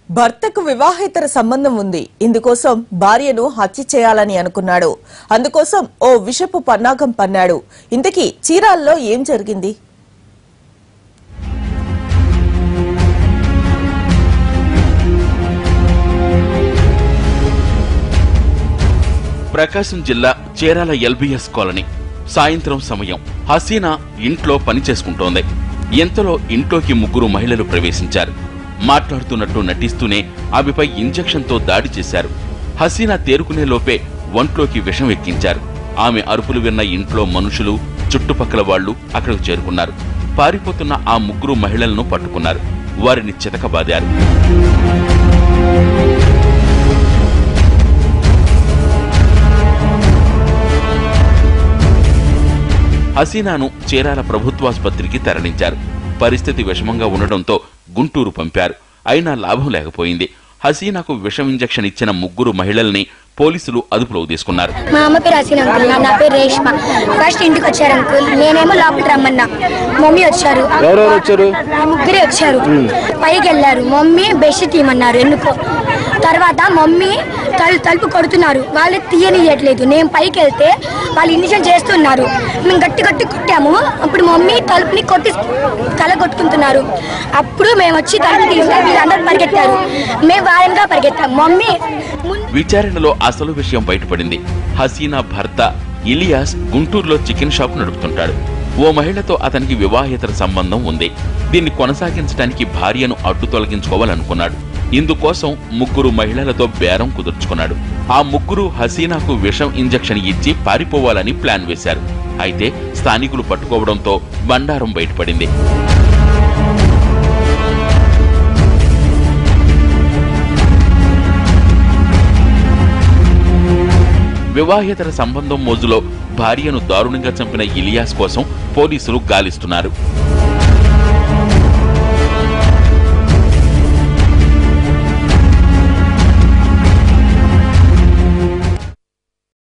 భర్తకు వివాహేతర సంబంధం ఉంది ఇందుకోసం భార్యను హత్య చేయాలని అనుకున్నాడు అందుకోసం ఓ విషపు పన్నాగం పన్నాడు ఇంతకీ చీరాల్లో ఏం జరిగింది ప్రకాశం జిల్లా చీరాల ఎల్బీఎస్ కాలనీ సాయంత్రం సమయం హసీనా ఇంట్లో పని చేసుకుంటోంది ఇంతలో ఇంట్లోకి ముగ్గురు మహిళలు ప్రవేశించారు మాట్లాడుతున్నట్టు నటిస్తూనే ఆమెపై ఇంజెక్షన్తో దాడి చేశారు హసీనా తేరుకునే లోపే ఒంట్లోకి విషం ఎక్కించారు ఆమె అరుపులు విన్న ఇంట్లో మనుషులు చుట్టుపక్కల వాళ్లు అక్కడికి చేరుకున్నారు పారిపోతున్న ఆ ముగ్గురు మహిళలను పట్టుకున్నారు వారిని చితకబాదారు హసీనాను చీరాల ప్రభుత్వాసుపత్రికి తరలించారు పరిస్థితి విషమంగా ఉండడంతో గుంటూరు పంపారు అయినా లాభం లేకపోయింది హసీనాకు విషం ఇంజెక్షన్ ఇచ్చిన ముగ్గురు మహిళల్ని పోలీసులు అదుపులోకి తీసుకున్నారు మా అమ్మ పేరు హసీన్ అంకుల్ నా నా పేరు రేష్మ ఫస్ట్ ఇంటికి వచ్చారు అంకుల్ నేనేమో లోపల రమ్మన్నా మమ్మీ వచ్చారు ఎవరెవరు వచ్చారు ముగ్గురే వచ్చారు పైకి వెళ్ళారు మమ్మీ బెస్ట్ తీయమన్నారు ఎందుకో తర్వాత మమ్మీ తలు తలుపు కొడుతున్నారు వాళ్ళు తీయనియట్లేదు నేను పైకి వెళ్తే వాళ్ళు ఇంజక్షన్ చేస్తున్నారు మేము గట్టి గట్టి కొట్టాము అప్పుడు మమ్మీ తలుపుని కొట్టి తల కొట్టుకుంటున్నారు అప్పుడు మేము వచ్చి తలుపు తీస్తే వీళ్ళందరూ పరిగెత్తారు మేము వారంగా పరిగెత్తాం మమ్మీ ముందు విచారణలో అసలు విషయం బయటపడింది హసీనా భర్త ఇలియాస్ గుంటూరులో చికెన్ షాప్ నడుపుతుంటాడు ఓ మహిళతో అతనికి వివాహేతర సంబంధం ఉంది దీన్ని కొనసాగించడానికి భార్యను అడ్డు తొలగించుకోవాలనుకున్నాడు ఇందుకోసం ముగ్గురు మహిళలతో బేరం కుదుర్చుకున్నాడు ఆ ముగ్గురు హసీనాకు విషం ఇంజెక్షన్ ఇచ్చి పారిపోవాలని ప్లాన్ వేశారు అయితే స్థానికులు పట్టుకోవడంతో బండారం బయటపడింది వివాహేతర సంబంధం మోజులో భార్యను దారుణంగా చంపిన ఇలియాస్ కోసం పోలీసులు గాలిస్తున్నారు